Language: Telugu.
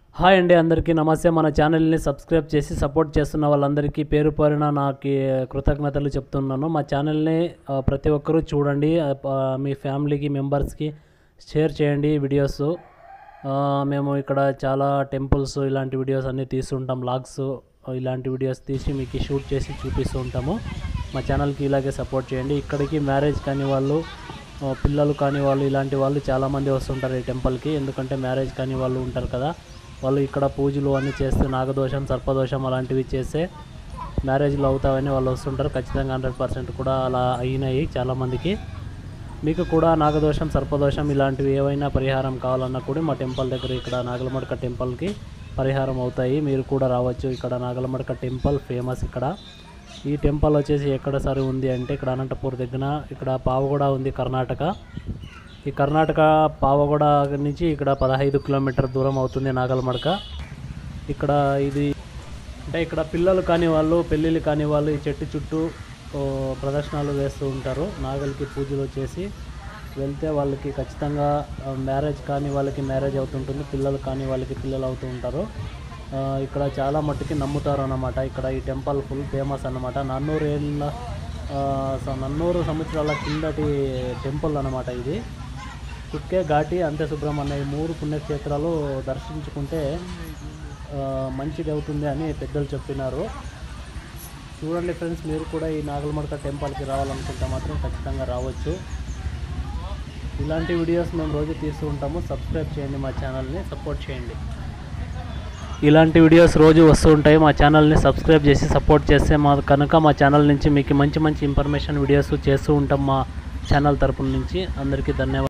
హాయ్ అండి అందరికీ నమస్తే మన ఛానల్ని సబ్స్క్రైబ్ చేసి సపోర్ట్ చేస్తున్న వాళ్ళందరికీ పేరు పేరున నాకు కృతజ్ఞతలు చెప్తున్నాను మా ఛానల్ని ఆ, ప్రతి ఒక్కరూ చూడండి ఆ, ప- మీ ఫ్యామిలీకి మెంబర్స్కి షేర్ చేయండి వీడియోస్ ఆ, మేము ఇక్కడ చాలా టెంపుల్స్ ఇలాంటి వీడియోస్ అన్నీ తీస్తుంటాం లాగ్స్ ఇలాంటి వీడియోస్ తీసి మీకు షూట్ చేసి చూపిస్తూ ఉంటాము మా ఛానల్కి ఇలాగే సపోర్ట్ చేయండి ఇక్కడికి మ్యారేజ్ కాని వాళ్ళు ఆ, పిల్లలు కాని వాళ్ళు ఇలాంటి వాళ్ళు చాలామంది వస్తుంటారు ఈ టెంపుల్కి ఎందుకంటే మ్యారేజ్ కాని వాళ్ళు ఉంటారు కదా వాళ్ళు ఇక్కడ పూజలు అన్నీ చేస్తే నాగదోషం సర్పదోషం అలాంటివి చేస్తే మ్యారేజ్లు అవుతావని వాళ్ళు వస్తుంటారు ఖచ్చితంగా హండ్రెడ్ పర్సెంట్ కూడా అలా అయినాయి చాలామందికి మీకు కూడా నాగదోషం సర్పదోషం ఇలాంటివి ఏవైనా పరిహారం కావాలన్నా కూడా మా టెంపుల్ దగ్గర ఇక్కడ నాగలమడక టెంపుల్కి పరిహారం అవుతాయి మీరు కూడా రావచ్చు ఇక్కడ నాగలమడక టెంపుల్ ఫేమస్ ఇక్కడ ఈ టెంపుల్ వచ్చేసి ఎక్కడ సరి ఉంది అంటే ఇక్కడ అనంతపూర్ దగ్గర ఇక్కడ పావగూడ ఉంది కర్ణాటక ఈ కర్ణాటక పావగూడ నుంచి ఇక్కడ పదహైదు కిలోమీటర్ దూరం అవుతుంది నాగలమడక ఇక్కడ ఇది అంటే ఇక్కడ పిల్లలు కాని వాళ్ళు పెళ్ళిళ్ళు కాని వాళ్ళు ఈ చెట్టు చుట్టూ ఓ, ప్రదర్శనలు వేస్తూ ఉంటారు నాగలికి పూజలు చేసి వెళ్తే వాళ్ళకి ఖచ్చితంగా ఆ, మ్యారేజ్ కాని వాళ్ళకి మ్యారేజ్ అవుతుంటుంది పిల్లలు కాని వాళ్ళకి పిల్లలు అవుతూ ఉంటారు ఆ, ఇక్కడ చాలా మట్టుకి నమ్ముతారు అన్నమాట ఇక్కడ ఈ టెంపుల్ ఫుల్ ఫేమస్ అన్నమాట నన్నూరు ఏళ్ళ ఆ, స- నన్నూరు సంవత్సరాల కిందటి టెంపుల్ అన్నమాట ఇది కుక్కే ఘాటి అంత్య సుబ్రహ్మణ్య ఈ మూడు పుణ్యక్షేత్రాలు దర్శించుకుంటే ఆ, మంచిది అవుతుంది అని పెద్దలు చెప్పినారు చూడండి ఫ్రెండ్స్ మీరు కూడా ఈ నాగలమడక టెంపుల్కి రావాలనుకుంటే మాత్రం ఖచ్చితంగా రావచ్చు ఇలాంటి వీడియోస్ మేము రోజు తీస్తూ ఉంటాము సబ్స్క్రైబ్ చేయండి మా ఛానల్ని సపోర్ట్ చేయండి ఇలాంటి వీడియోస్ రోజు వస్తూ ఉంటాయి మా ఛానల్ని సబ్స్క్రైబ్ చేసి సపోర్ట్ చేస్తే మా కనుక మా ఛానల్ నుంచి మీకు మంచి మంచి ఇన్ఫర్మేషన్ వీడియోస్ చేస్తూ ఉంటాం మా ఛానల్ తరపున నుంచి అందరికీ ధన్యవాదాలు